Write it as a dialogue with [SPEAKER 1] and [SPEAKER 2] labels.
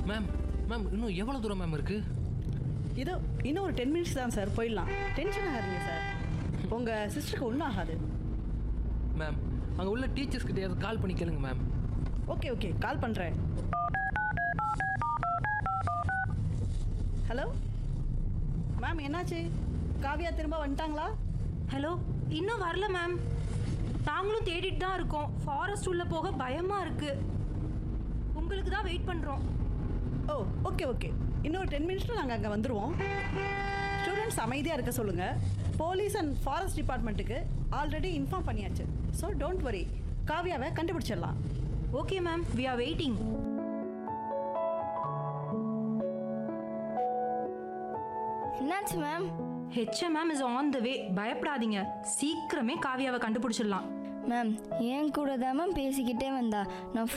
[SPEAKER 1] ma'am ma'am இன்னும் எவ்வளோ தூரம் மேம் இருக்கு
[SPEAKER 2] இதோ இன்னும் ஒரு டென் மினிட்ஸ் தான் சார் போயிடலாம் டென்ஷன் ஆகாதீங்க சார் உங்கள் சிஸ்டருக்கு ஒன்றும் ஆகாது
[SPEAKER 1] மேம் அங்கே உள்ள டீச்சர்ஸ் கிட்டேயாவது கால் பண்ணி கேளுங்க மேம்
[SPEAKER 2] ஓகே ஓகே கால் பண்ணுறேன் ஹலோ மேம் என்னாச்சு காவியா திரும்ப வந்துட்டாங்களா
[SPEAKER 3] ஹலோ இன்னும் வரல மேம் நாங்களும் தேடிட்டு தான் இருக்கோம் ஃபாரஸ்ட் உள்ள போக பயமா இருக்கு உங்களுக்கு தான் வெயிட் பண்றோம்
[SPEAKER 2] ஓ ஓகே ஓகே இன்னொரு டென் மினிட்ஸில் நாங்கள் அங்கே வந்துடுவோம் ஸ்டூடெண்ட்ஸ் அமைதியாக இருக்க சொல்லுங்கள் போலீஸ் அண்ட் ஃபாரஸ்ட் டிபார்ட்மெண்ட்டுக்கு ஆல்ரெடி இன்ஃபார்ம் பண்ணியாச்சு ஸோ டோன்ட் வரி காவியாவை கண்டுபிடிச்சிடலாம்
[SPEAKER 3] okay ma'am we are waiting
[SPEAKER 4] என்னாச்சு ma'am
[SPEAKER 3] HM ma'am is on the way பயப்படாதீங்க சீக்கிரமே காவியாவை கண்டுபிடிச்சிடலாம்
[SPEAKER 4] மேம் என் கூட தான் மேம் பேசிக்கிட்டே வந்தா நான்